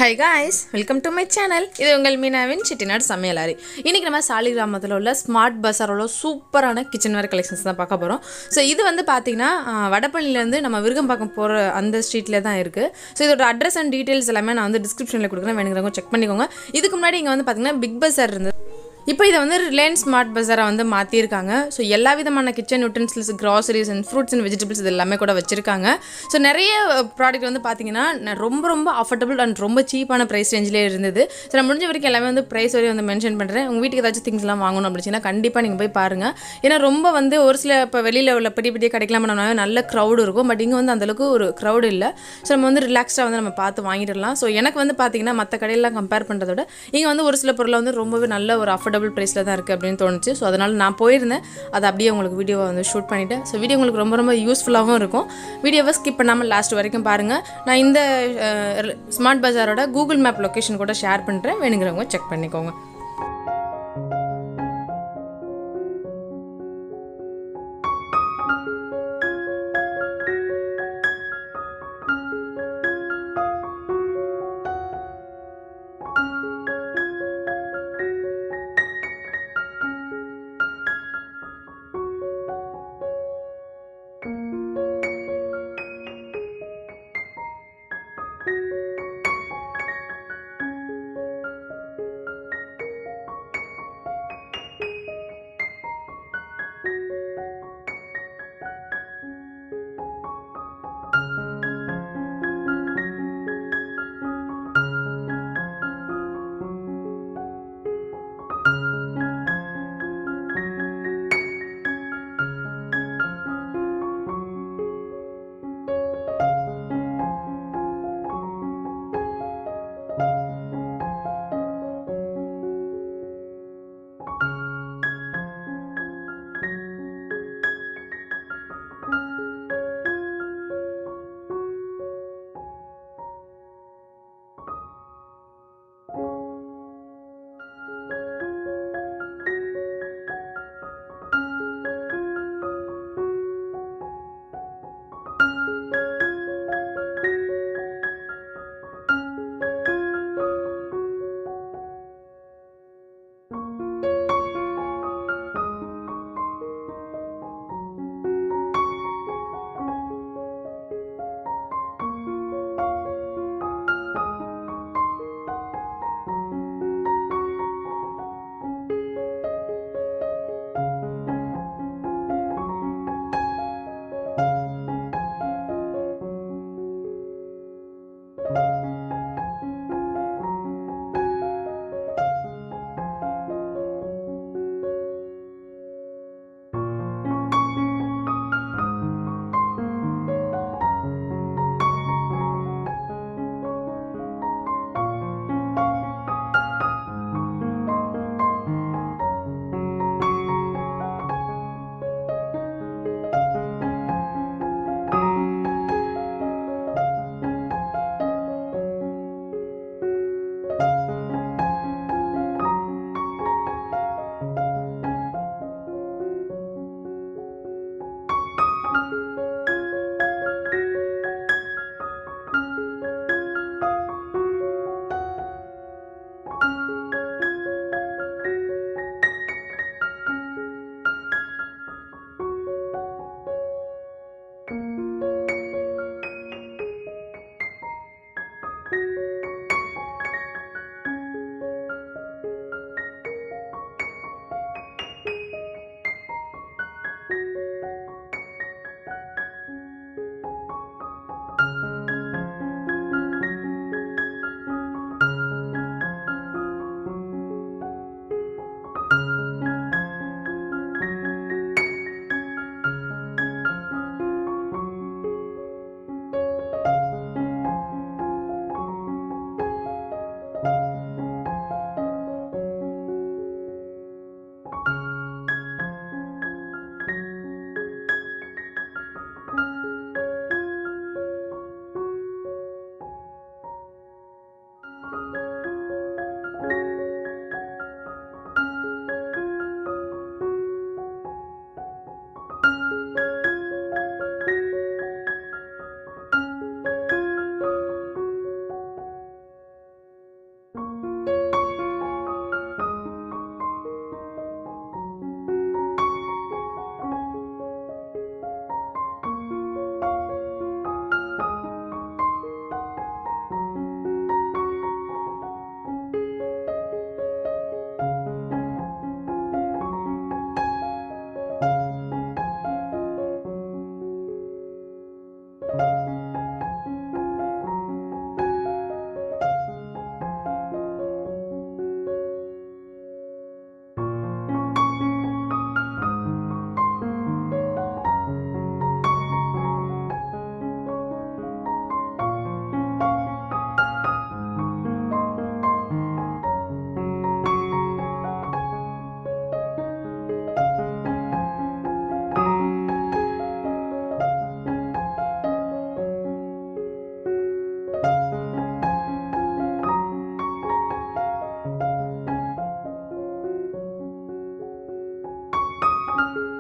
hi guys welcome to my channel இது உங்கள் மீனாவின் செட்டிநாடு சமையலாரி இன்றைக்கி நம்ம சாலி கிராமத்தில் உள்ள ஸ்மார்ட் பஸாரோட சூப்பரான கிச்சன் வேர் கலெக்ஷன்ஸ் தான் பார்க்க போகிறோம் ஸோ இது வந்து பார்த்திங்கன்னா வடப்பள்ளியிலேருந்து நம்ம விருகம்பாக்கம் போகிற அந்த ஸ்ட்ரீட்டில் தான் இருக்குது ஸோ இதோட அட்ரஸ் அண்ட் டீட்டெயில்ஸ் எல்லாமே நான் வந்து டிஸ்கிரிப்ஷனில் கொடுக்குறேன் வேணுங்கிறவங்க செக் பண்ணிக்கோங்க இதுக்கு முன்னாடி இங்கே வந்து பார்த்திங்கன்னா பிக் பஸார் இருந்தது இப்போ இதை வந்து ரிலையன்ஸ் ஸ்மார்ட் பஸாரை வந்து மாற்றிருக்காங்க ஸோ எல்லா விதமான kitchen utensils groceries and fruits and vegetables இது எல்லாமே கூட வச்சுருக்காங்க ஸோ நிறைய ப்ராடக்ட் வந்து பார்த்தீங்கன்னா ந- ரொம்ப ரொம்ப அஃபோர்டபுள் அண்ட் ரொம்ப சீப்பான ப்ரைஸ் ரேஞ்சிலே இருந்தது ஸோ நான் முடிஞ்ச வரைக்கும் எல்லாமே வந்து ப்ரைஸ் வரையும் வந்து மென்ஷன் பண்ணுறேன் உங்கள் வீட்டுக்கு ஏதாச்சும் திங்ஸ்லாம் வாங்கணும் அப்படின்னா கண்டிப்பாக நீங்கள் போய் பாருங்கள் ஏன்னா ரொம்ப வந்து ஒரு சில இப்போ வெளியில் உள்ள பெரிய பெரிய கடைக்கெல்லாம் பண்ணோம்னா நல்ல க்ரௌடு இருக்கும் பட் இங்கே வந்து அந்தளவுக்கு ஒரு க்ரௌடு இல்லை ஸோ நம்ம வந்து ரிலாக்ஸ்டாக வந்து நம்ம பார்த்து வாங்கிடலாம் ஸோ எனக்கு வந்து பார்த்தீங்கன்னா மற்ற கடையெல்லாம் கம்பேர் பண்ணுறத விட இங்கே வந்து ஒரு சில பொருளை வந்து ரொம்பவே நல்ல ஒரு அஃபோர்டபுள் ப்ரைஸில் தான் இருக்குது அப்படின்னு தோணுச்சு ஸோ அதனால் நான் போயிருந்தேன் அதை அப்படியே உங்களுக்கு வீடியோவை வந்து ஷூட் பண்ணிவிட்டேன் ஸோ வீடியோ உங்களுக்கு ரொம்ப ரொம்ப யூஸ்ஃபுல்லாகவும் இருக்கும் வீடியோவை ஸ்கிப் பண்ணாமல் லாஸ்ட் வரைக்கும் பாருங்கள் நான் இந்த ஸ்மார்ட் பஜாரோட கூகுள் மேப் லொக்கேஷன் கூட ஷேர் பண்ணுறேன் வேணுங்கிறவங்க செக் பண்ணிக்கோங்க தேங்க்யூ